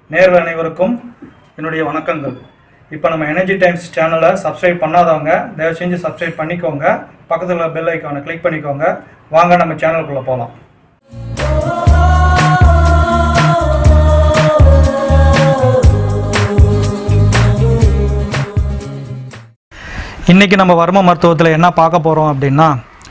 நேர்கள் அனைவருக்கும் என்னுடைய வணக்கங்கள் இப்போ நம்ம எனர்ஜி டைம்ஸ் சேனலை சப்ஸ்கிரைப் பண்ணாதவங்க தயவு செஞ்சு சப்ஸ்கிரைப் பண்ணிக்கோங்க பக்கத்தில் பெல் ஐக்கானை கிளிக் பண்ணிக்கோங்க வாங்க நம்ம சேனலுக்குள்ளே போகலாம் இன்றைக்கி நம்ம வர்ம மருத்துவத்தில் என்ன பார்க்க போகிறோம் அப்படின்னா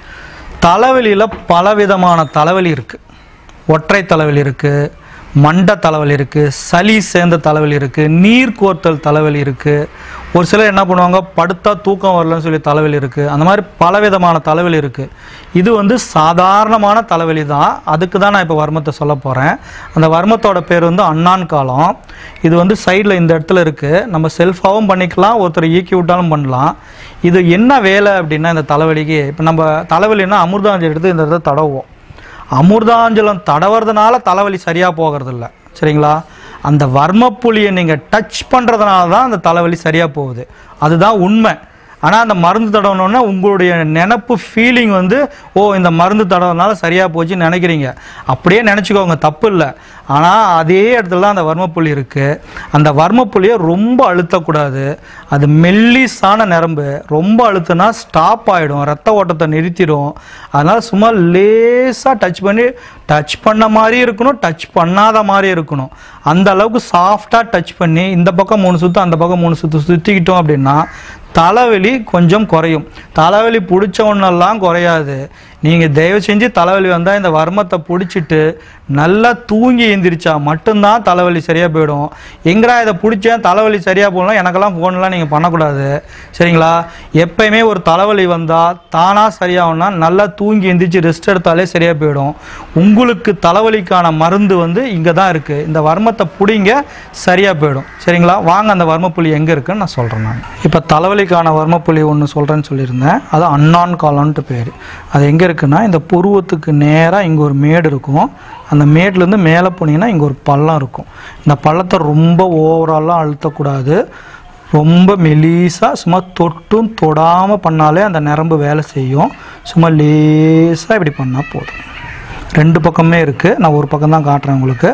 தலைவலியில் பலவிதமான தலைவலி இருக்குது ஒற்றை தலைவலி இருக்குது மண்ட தலைவலி இருக்குது சளி சேர்ந்த தலைவலி இருக்குது நீர் கோர்த்தல் தலைவலி இருக்குது ஒரு சிலர் என்ன பண்ணுவாங்க படுத்தா தூக்கம் வரலன்னு சொல்லி தலைவலி இருக்குது அந்த மாதிரி பலவிதமான தலைவலி இருக்குது இது வந்து சாதாரணமான தலைவலி தான் அதுக்கு தான் நான் இப்போ வர்மத்தை சொல்ல போகிறேன் அந்த வர்மத்தோட பேர் வந்து அண்ணான் காலம் இது வந்து சைடில் இந்த இடத்துல இருக்குது நம்ம செல்ஃபாகவும் பண்ணிக்கலாம் ஒருத்தர் ஈக்கி விட்டாலும் பண்ணலாம் இது என்ன வேலை அப்படின்னா இந்த தலைவலிக்கு இப்போ நம்ம தலைவலின்னா அமிர்தாஞ்சல் எடுத்து இந்த இடத்துல தடவுவோம் அமிர்தாஞ்சலம் தடவுறதுனால தலைவலி சரியாக போகிறதில்ல சரிங்களா அந்த வர்மப்புலியை நீங்கள் டச் பண்ணுறதுனால தான் அந்த தலைவலி சரியாக போகுது அதுதான் உண்மை ஆனால் அந்த மருந்து தடவணுன்னா உங்களுடைய நினப்பு ஃபீலிங் வந்து ஓ இந்த மருந்து தடவனால சரியாக போச்சுன்னு நினைக்கிறீங்க அப்படியே நினச்சிக்கோங்க தப்பு இல்லை ஆனால் அதே இடத்துல தான் அந்த வர்மப்புள்ளி இருக்குது அந்த வர்மப்புள்ளியை ரொம்ப அழுத்தக்கூடாது அது மெல்லிசான நரம்பு ரொம்ப அழுத்தினா ஸ்டாப் ஆகிடும் ரத்த ஓட்டத்தை நிறுத்திடும் அதனால் சும்மா லேசாக டச் பண்ணி டச் பண்ண மாதிரி இருக்கணும் டச் பண்ணாத மாதிரி இருக்கணும் அந்த அளவுக்கு சாஃப்டாக டச் பண்ணி இந்த பக்கம் மூணு சுற்று அந்த பக்கம் மூணு சுற்று சுற்றிக்கிட்டோம் அப்படின்னா தலைவலி கொஞ்சம் குறையும் தலைவலி பிடிச்ச ஒன்றெல்லாம் குறையாது நீங்கள் தயவு செஞ்சு தலைவலி வந்தால் இந்த வர்மத்தை பிடிச்சிட்டு நல்லா தூங்கி எந்திரிச்சா மட்டும்தான் தலைவலி சரியாக போயிடும் எங்கடா இதை பிடிச்சேன் தலைவலி சரியாக போகலாம் எனக்கெல்லாம் ஃபோன்லாம் நீங்கள் பண்ணக்கூடாது சரிங்களா எப்பயுமே ஒரு தலைவலி வந்தால் தானாக சரியாகும்னா நல்லா தூங்கி எந்திரிச்சு ரெஸ்ட் எடுத்தாலே சரியாக போயிடும் உங்களுக்கு தலைவலிக்கான மருந்து வந்து இங்கே தான் இருக்குது இந்த வர்மத்தை பிடிங்க சரியாக போயிடும் சரிங்களா வாங்க அந்த வர்மப்புள்ளி எங்கே இருக்குன்னு நான் சொல்கிறேன் நான் இப்போ தலைவலிக்கான வர்மப்புள்ளி ஒன்று சொல்கிறேன்னு சொல்லியிருந்தேன் அது அன்னான் காலம்ன்ட்டு பேர் அது எங்கே இருக்குன்னா இந்த புருவத்துக்கு நேராக இங்கே ஒரு மேடு இருக்கும் அந்த மேட்லேருந்து மேலே போனீங்கன்னா இங்கே ஒரு பள்ளம் இருக்கும் இந்த பள்ளத்தை ரொம்ப ஓவராலாக அழுத்தக்கூடாது ரொம்ப மெலீஸாக சும்மா தொட்டும் தொடாமல் பண்ணாலே அந்த நரம்பு வேலை செய்யும் சும்மா லேசாக இப்படி பண்ணால் போதும் ரெண்டு பக்கமே இருக்குது நான் ஒரு பக்கம் தான் காட்டுறேன் உங்களுக்கு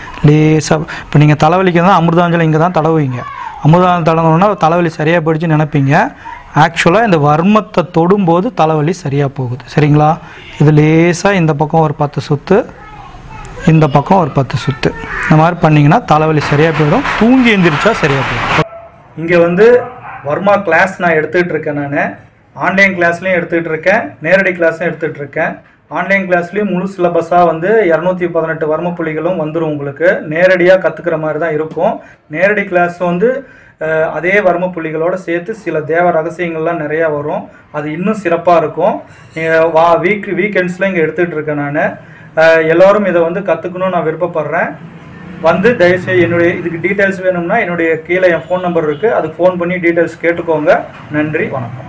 லேசாக இப்போ நீங்கள் தலைவலிக்கு தான் அமிர்தாஞ்சலம் இங்கே தான் தடவுவீங்க அமிர்தாஞ்சலம் தடவுனா தலைவலி சரியாக போயிடுச்சு நினைப்பீங்க ஆக்சுவலாக இந்த வர்மத்தை தொடும்போது தலைவலி சரியாக போகுது சரிங்களா இது லேசாக இந்த பக்கம் ஒரு பத்து சுற்று இந்த பக்கம் ஒரு பத்து சுற்று இந்த மாதிரி பண்ணிங்கன்னா தலைவலி சரியாக போயிடும் தூங்கி எந்திரிச்சா சரியாக போயிடும் இங்கே வந்து வர்மா கிளாஸ் நான் எடுத்துகிட்டு இருக்கேன் நான் ஆன்லைன் கிளாஸ்லையும் எடுத்துகிட்டு இருக்கேன் நேரடி கிளாஸும் எடுத்துகிட்டு இருக்கேன் ஆன்லைன் கிளாஸ்லேயும் முழு சிலபஸாக வந்து இரநூத்தி பதினெட்டு வர்ம புள்ளிகளும் வந்துடும் உங்களுக்கு நேரடியாக கற்றுக்கிற மாதிரி தான் இருக்கும் நேரடி கிளாஸ் வந்து அஹ், அதே வர்ம புள்ளிகளோட சேர்த்து சில தேவ ரகசியங்கள்லாம் நிறையா வரும் அது இன்னும் சிறப்பாக இருக்கும் நீங்கள் வா வீக் வீக்கெண்ட்ஸில் இங்கே எடுத்துகிட்டு இருக்கேன் நான் எல்லோரும் இதை வந்து கற்றுக்கணும்னு நான் விருப்பப்படுறேன் வந்து தயவுசெய்து என்னுடைய இதுக்கு டீட்டெயில்ஸ் வேணும்னா என்னுடைய கீழே என் ஃபோன் நம்பர் இருக்குது அதுக்கு ஃபோன் பண்ணி டீட்டெயில்ஸ் கேட்டுக்கோங்க நன்றி வணக்கம்